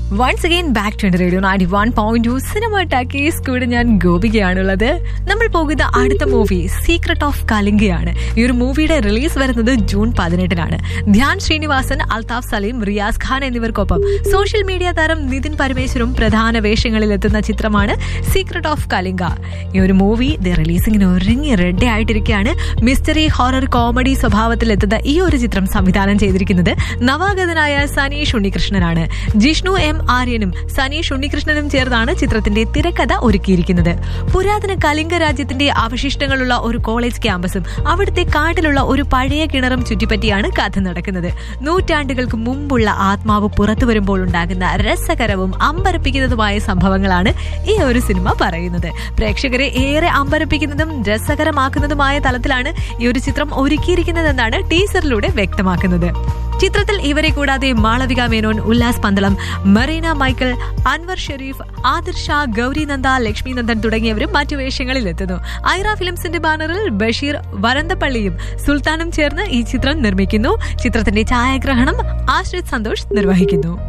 once again back to radio ninety one point two cinema talkies കൂടെ ഞാൻ ഗോപികയാണുള്ളത് നമ്മൾ പോകുന്ന അടുത്ത മൂവി സീക്രട്ട് ഓഫ് കലിംഗയാണ് ഈ ഒരു മൂവിയുടെ റിലീസ് വരുന്നത് ജൂൺ പതിനെട്ടിനാണ് ധ്യാൻ ശ്രീനിവാസൻ അൽതാഫ് സലീം റിയാസ് ഖാൻ എന്നിവർക്കൊപ്പം സോഷ്യൽ മീഡിയ താരം നിതിൻ പരമേശ്വരും പ്രധാന വേഷങ്ങളിൽ എത്തുന്ന ചിത്രമാണ് സീക്രട്ട് ഓഫ് കലിംഗ ഈ ഒരു മൂവി ദ റിലീസിംഗിന് ഒരുങ്ങി റെഡി ആയിട്ടിരിക്കുകയാണ് മിസ്റ്ററി ഹൊറർ കോമഡി സ്വഭാവത്തിൽ എത്തുന്ന ഈ ഒരു ചിത്രം സംവിധാനം ചെയ്തിരിക്കുന്നത് നവാഗതനായ സനീഷ് ഉണ്ണികൃഷ്ണനാണ് ജിഷ്ണു എം ആര്യനും സനീഷ് ഉണ്ണികൃഷ്ണനും ചേർന്നാണ് ചിത്രത്തിന്റെ തിരക്കഥ ഒരുക്കിയിരിക്കുന്നത് പുരാതന കലിംഗ രാജ്യത്തിന്റെ അവശിഷ്ടങ്ങളുള്ള ഒരു കോളേജ് ക്യാമ്പസും അവിടുത്തെ കാട്ടിലുള്ള ഒരു പഴയ കിണറും ചുറ്റിപ്പറ്റിയാണ് കഥ നടക്കുന്നത് നൂറ്റാണ്ടുകൾക്ക് മുമ്പുള്ള ആത്മാവ് പുറത്തു വരുമ്പോൾ ഉണ്ടാകുന്ന രസകരവും അമ്പരപ്പിക്കുന്നതുമായ സംഭവങ്ങളാണ് ഈ ഒരു സിനിമ പറയുന്നത് പ്രേക്ഷകരെ ഏറെ അമ്പരപ്പിക്കുന്നതും രസകരമാക്കുന്നതുമായ തലത്തിലാണ് ഈ ഒരു ചിത്രം ഒരുക്കിയിരിക്കുന്നതെന്നാണ് ടീസറിലൂടെ വ്യക്തമാക്കുന്നത് ചിത്രത്തിൽ ഇവരെ കൂടാതെ മാളവിക മേനോൻ ഉല്ലാസ് പന്തളം മറീന മൈക്കിൾ അൻവർ ഷെരീഫ് ആദിർ ഷാ ഗൗരി നന്ദ ലക്ഷ്മി നന്ദൻ തുടങ്ങിയവരും മറ്റു വേഷങ്ങളിൽ എത്തുന്നു ഐറ ഫിലിംസിന്റെ ബാനറിൽ ബഷീർ വരന്തപ്പള്ളിയും സുൽത്താനും ചേർന്ന് ഈ ചിത്രം നിർമ്മിക്കുന്നു ചിത്രത്തിന്റെ ഛായാഗ്രഹണം ആശ്രിത് സന്തോഷ് നിർവഹിക്കുന്നു